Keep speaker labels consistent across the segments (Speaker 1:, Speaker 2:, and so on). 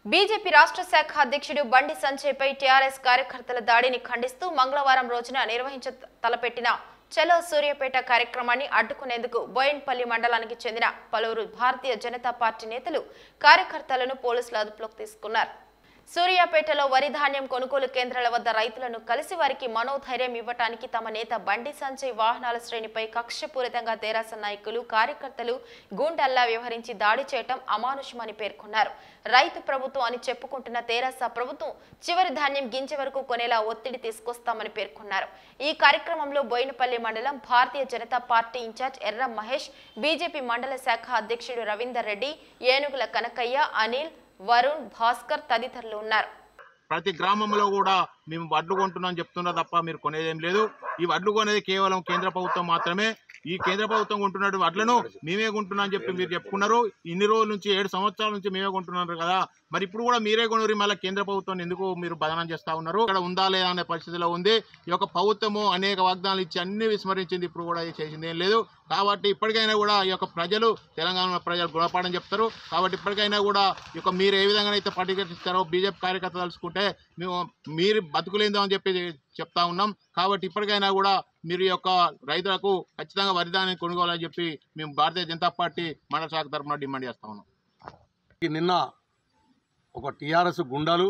Speaker 1: BJP రాష్ట్ర శాఖ అధ్యక్షుడు బండి సంజయ్పై టీఆర్ఎస్ కార్యకర్తల దాడిని ఖండిస్తూ మంగళవారం రోజున నిర్వహించ తలపెట్టిన చలో సూర్యాపేట కార్యక్రమాన్ని అడ్డుకునేందుకు బోయిన్పల్లి మండలానికి చెందిన పలువురు భారతీయ జనతా పార్టీ నేతలు కార్యకర్తలను పోలీసులు అదుపులోకి తీసుకున్నారు సూర్యాపేటలో వరి ధాన్యం కొనుగోలు కేంద్రాల వద్ద రైతులను కలిసి వారికి మనోధైర్యం ఇవ్వటానికి తమ నేత బండి సంజయ్ వాహనాల శ్రేణిపై కక్షపూరితంగా తెరాస నాయకులు కార్యకర్తలు గూండల్లా వ్యవహరించి దాడి చేయటం అమానుషమని పేర్కొన్నారు రైతు ప్రభుత్వం అని చెప్పుకుంటున్న తెరాస ప్రభుత్వం చివరి ధాన్యం గింజ వరకు కొనేలా ఒత్తిడి తీసుకొస్తామని పేర్కొన్నారు ఈ కార్యక్రమంలో బోయినపల్లి మండలం భారతీయ జనతా పార్టీ ఇన్ఛార్జ్ ఎర్ర మహేష్ బీజేపీ మండల శాఖ అధ్యక్షుడు రవీందర్ రెడ్డి ఏనుగుల కనకయ్య అనిల్ వరుణ్ భాస్కర్ తదితరులు ఉన్నారు
Speaker 2: ప్రతి గ్రామంలో కూడా మేము వడ్లు కొంటున్నాం చెప్తున్నా తప్ప మీరు కొనేదేం లేదు ఈ వడ్లు కొనేది కేవలం కేంద్ర ప్రభుత్వం మాత్రమే ఈ కేంద్ర ప్రభుత్వం కొంటున్నట్టు వడ్లను మేమే కొంటున్నాం అని చెప్పి మీరు చెప్పుకున్నారు ఇన్ని రోజుల నుంచి ఏడు సంవత్సరాల నుంచి మేమే కొంటున్నారు కదా మరి ఇప్పుడు కూడా మీరే కొనురి మళ్ళీ కేంద్ర ప్రభుత్వం ఎందుకు మీరు బదనం చేస్తా ఉన్నారు ఇక్కడ ఉందా లేదా అనే పరిస్థితిలో ఉంది ఈ యొక్క ప్రభుత్వము అనేక వాగ్దానాలు ఇచ్చి అన్ని విస్మరించింది ఇప్పుడు కూడా ఇది చేసింది ఏం లేదు కాబట్టి ఇప్పటికైనా కూడా ఈ యొక్క ప్రజలు తెలంగాణ ప్రజలు గుణపాఠం చెప్తారు కాబట్టి ఇప్పటికైనా కూడా ఈ యొక్క మీరు ఏ విధంగా అయితే ప్రతిఘటిస్తారో బీజేపీ కార్యకర్త తలుచుకుంటే మేము మీరు బతుకులేందో అని చెప్పి చెప్తా ఉన్నాం కాబట్టి ఇప్పటికైనా కూడా మీరు ఈ యొక్క రైతులకు ఖచ్చితంగా వరిధాన్యం కొనుగోలని చెప్పి మేము భారతీయ జనతా పార్టీ మండల శాఖ తరఫున డిమాండ్ చేస్తా ఉన్నాం
Speaker 3: ఈ నిన్న ఒక టీఆర్ఎస్ గుండాలు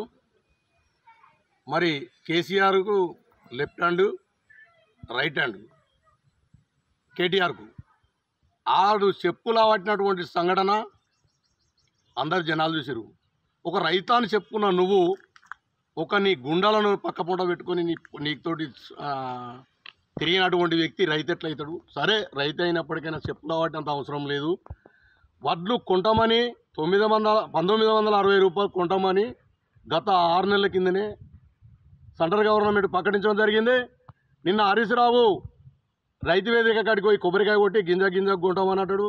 Speaker 3: మరి కేసీఆర్కు లెఫ్ట్ హ్యాండ్ రైట్ హ్యాండ్ కేటీఆర్కు ఆడు చెప్పులా పట్టినటువంటి సంఘటన అందరు జనాలు చూసారు ఒక రైతాన్ని చెప్పుకున్న నువ్వు ఒక నీ గుండాలను పక్కపూట పెట్టుకొని నీ నీతోటి ఆ, తిరిగినటువంటి వ్యక్తి రైతు ఎట్లయితాడు సరే రైతు అయినప్పటికైనా చెప్పులా పట్టినంత అవసరం లేదు వడ్లు కొంటామని తొమ్మిది వందల పంతొమ్మిది వందల అరవై రూపాయలు కొంటామని గత ఆరు నెలల కిందనే సెంట్రల్ గవర్నమెంట్ ప్రకటించడం జరిగింది నిన్న హరీష్ రావు రైతు వేదిక కాడికి పోయి కొబ్బరికాయ కొట్టి గింజ గింజ కొంటామని అంటాడు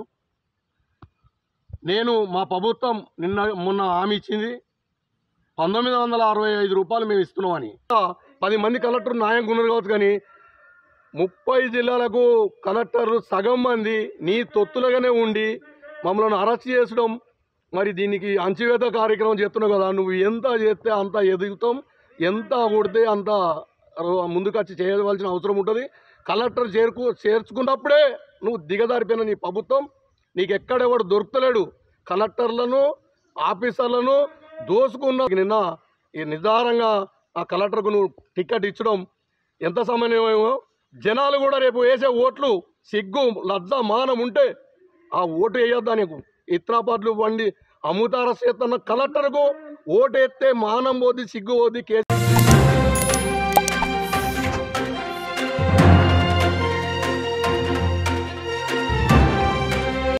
Speaker 3: నేను మా ప్రభుత్వం నిన్న మొన్న హామీ ఇచ్చింది పంతొమ్మిది వందల అరవై ఐదు రూపాయలు మేము ఇస్తున్నామని పది మంది కలెక్టర్ న్యాయం ఉన్నారు కావచ్చు కానీ ముప్పై జిల్లాలకు కలెక్టర్లు సగం మంది నీ తొత్తులుగానే ఉండి మమ్మల్ని అరెస్ట్ చేయడం మరి దీనికి అంచివేత కార్యక్రమం చేస్తున్నావు కదా నువ్వు ఎంత చేస్తే అంత ఎదుగుతాం ఎంత కొడితే అంత రో- ముందుకు వచ్చి చేయవలసిన అవసరం ఉంటుంది కలెక్టర్ చేరుకు చేర్చుకున్నప్పుడే నువ్వు దిగదారిపోయిన నీ ప్రభుత్వం నీకు ఎక్కడెవడు దొరుకుతలేడు కలెక్టర్లను ఆఫీసర్లను దోసుకున్న నిన్న ఈ నిర్ధారంగా ఆ కలెక్టర్కు నువ్వు టికెట్ ఇచ్చడం ఎంత సమన్వయమో జనాలు కూడా రేపు వేసే ఓట్లు సిగ్గు లజ్జ మానం ఉంటే ఆ ఓటు వేయొద్దా నీకు ఇత్రాపాట్లు వండి అమ్ముతార చేస్తున్న కలెక్టర్కు ఓటు ఎత్తే మానం పోది సిగ్గు పోది కేసు